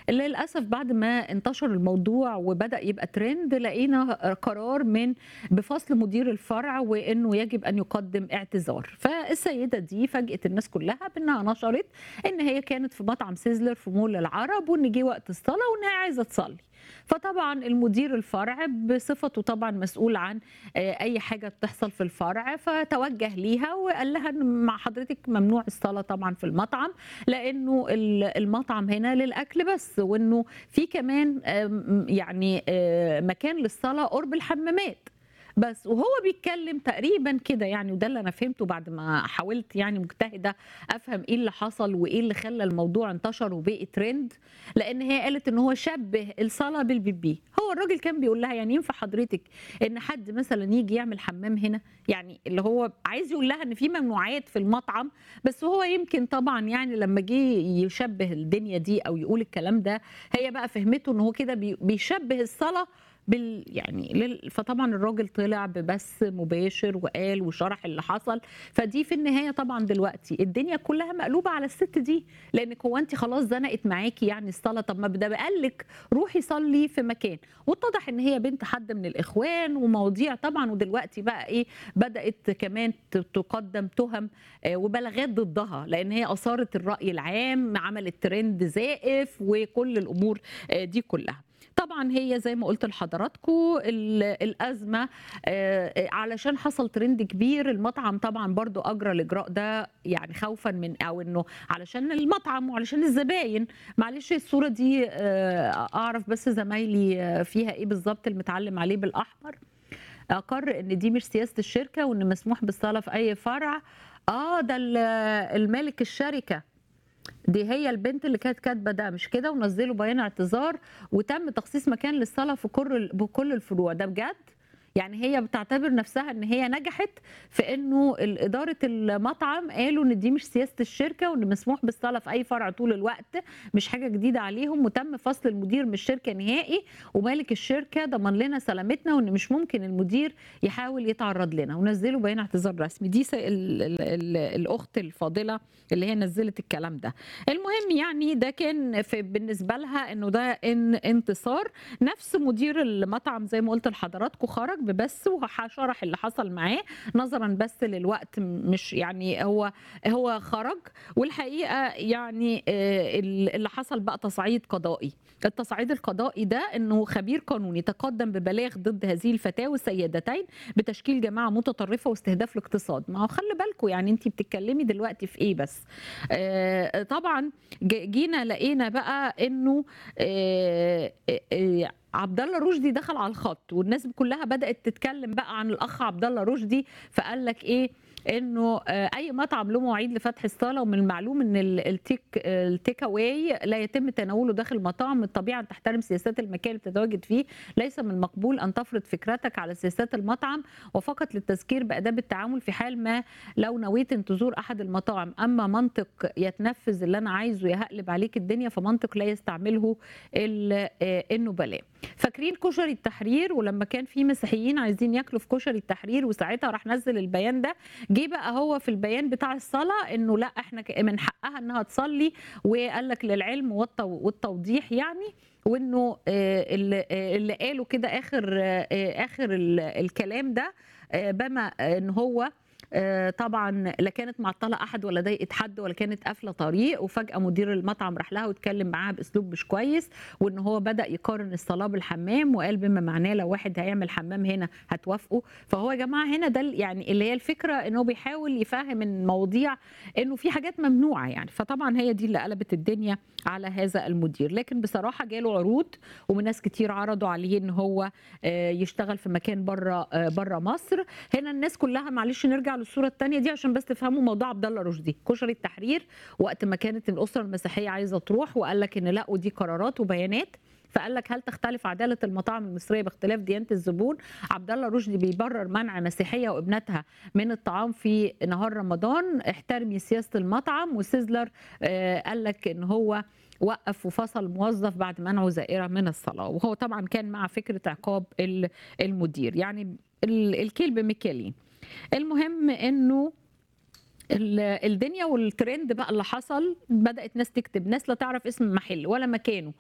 للأسف بعد ما انتشر الموضوع وبدأ يبقى ترند لقينا قرار من بفصل مدير الفرع وإنه يجب أن يقدم اعتذار فالسيدة دي فاجئت الناس كلها بأنها نشرت إن هي كانت في مطعم سيزلر في مول العرب وإن جه وقت الصلاة وإنها عايزة تصلي فطبعا المدير الفرع بصفته طبعا مسؤول عن آه، اي حاجه بتحصل في الفرع فتوجه ليها وقال لها ان مع حضرتك ممنوع الصلاه طبعا في المطعم لانه ال- المطعم هنا للاكل بس وانه في كمان آم، يعني آه، مكان للصلاه قرب الحمامات بس وهو بيتكلم تقريبا كده يعني وده اللي انا فهمته بعد ما حاولت يعني مجتهده افهم ايه اللي حصل وايه اللي خلى الموضوع انتشر وبقي ترند لان هي قالت ان هو شبه الصلاه بالبيبي هو الراجل كان بيقول لها يعني ينفع حضرتك ان حد مثلا يجي يعمل حمام هنا يعني اللي هو عايز يقول لها ان في ممنوعات في المطعم بس هو يمكن طبعا يعني لما جه يشبه الدنيا دي او يقول الكلام ده هي بقى فهمته ان هو كده بي- بيشبه الصلاه بال يعني لل... فطبعا الراجل طلع ببث مباشر وقال وشرح اللي حصل فدي في النهايه طبعا دلوقتي الدنيا كلها مقلوبه على الست دي لانك هو انت خلاص زنقت معاكي يعني الصلاه طب ما ده قال لك روحي صلي في مكان واتضح ان هي بنت حد من الاخوان ومواضيع طبعا ودلوقتي بقى ايه بدات كمان ت- تقدم تهم آه، وبلاغات ضدها لان هي اثارت الراي العام عملت ترند زائف وكل الامور آه، دي كلها طبعا هي زي ما قلت لحضراتكم ال- الازمه آه، علشان حصل ترند كبير المطعم طبعا برضو اجرى الاجراء ده يعني خوفا من او انه علشان المطعم وعلشان الزباين معلش الصوره دي آه، اعرف بس زمايلي آه، فيها ايه بالظبط المتعلم عليه بالاحمر اقر ان دي مش سياسه الشركه وان مسموح بالصلاه في اي فرع اه ده ال- المالك الشركه دي هي البنت اللي كانت كاتبه ده مش كده ونزلوا بيان اعتذار وتم تخصيص مكان للصلاه في كل بكل الفروع ده بجد يعني هي بتعتبر نفسها ان هي نجحت في انه اداره المطعم قالوا ان دي مش سياسه الشركه وان مسموح بالصلاه في اي فرع طول الوقت مش حاجه جديده عليهم وتم فصل المدير من الشركه نهائي ومالك الشركه ضمن لنا سلامتنا وان مش ممكن المدير يحاول يتعرض لنا ونزلوا بيان اعتذار رسمي دي س- ال ال ال الاخت الفاضله اللي هي نزلت الكلام ده المهم يعني ده كان في بالنسبه لها انه ده ان انتصار نفس مدير المطعم زي ما قلت لحضراتكم خرج ببث وشرح اللي حصل معاه نظرا بس للوقت مش يعني هو هو خرج والحقيقه يعني آه، اللي حصل بقى تصعيد قضائي التصعيد القضائي ده انه خبير قانوني تقدم ببلاغ ضد هذه الفتاوى السيدتين بتشكيل جماعه متطرفه واستهداف الاقتصاد ما هو خلي بالكم يعني انت بتتكلمي دلوقتي في ايه بس آه، طبعا ج- جينا لقينا بقى انه آه، آه، عبد الله رشدي دخل على الخط والناس كلها بدات تتكلم بقى عن الاخ عبد الله رشدي فقال لك ايه انه آه، اي مطعم له مواعيد لفتح الصاله ومن المعلوم ان ال- التيك التيك اواي لا يتم تناوله داخل مطاعم الطبيعه ان تحترم سياسات المكان اللي بتتواجد فيه ليس من المقبول ان تفرض فكرتك على سياسات المطعم وفقط للتذكير باداب التعامل في حال ما لو نويت ان تزور احد المطاعم اما منطق يتنفذ اللي انا عايزه يهقلب عليك الدنيا فمنطق لا يستعمله ال- آه، النبلاء فاكرين كشري التحرير ولما كان في مسيحيين عايزين ياكلوا في كشري التحرير وساعتها راح نزل البيان ده جه بقى هو في البيان بتاع الصلاه انه لا احنا ك- من حقها انها تصلي وقال لك للعلم والتو- والتوضيح يعني وانه آه، اللي آه، اللي قالوا كده اخر آه، آه، اخر ال- الكلام ده آه، بما ان هو آه، طبعا لا كانت معطله احد ولا ضايقت حد ولا كانت قافله طريق وفجاه مدير المطعم راح لها واتكلم معاها باسلوب مش كويس وان هو بدا يقارن الصلاه بالحمام وقال بما معناه لو واحد هيعمل حمام هنا هتوافقوا فهو يا جماعه هنا ده ال- يعني اللي هي الفكره انه بيحاول يفهم المواضيع انه في حاجات ممنوعه يعني فطبعا هي دي اللي قلبت الدنيا على هذا المدير لكن بصراحه جاله عروض ومن ناس كتير عرضوا عليه ان هو آه، يشتغل في مكان بره بره مصر هنا الناس كلها معلش نرجع للصوره الثانيه دي عشان بس تفهموا موضوع عبد الله رشدي كشري التحرير وقت ما كانت الاسره المسيحيه عايزه تروح وقال لك ان لا ودي قرارات وبيانات فقال لك هل تختلف عداله المطاعم المصريه باختلاف ديانه الزبون عبد الله رشدي بيبرر منع مسيحيه وابنتها من الطعام في نهار رمضان احترمي سياسه المطعم وسيزلر آه، قال لك ان هو وقف وفصل موظف بعد منعه زائره من الصلاه وهو طبعا كان مع فكره عقاب ال- المدير يعني ال- الكيل بمكيالين المهم انه ال- الدنيا والترند بقى اللي حصل بدات ناس تكتب ناس لا تعرف اسم المحل ولا مكانه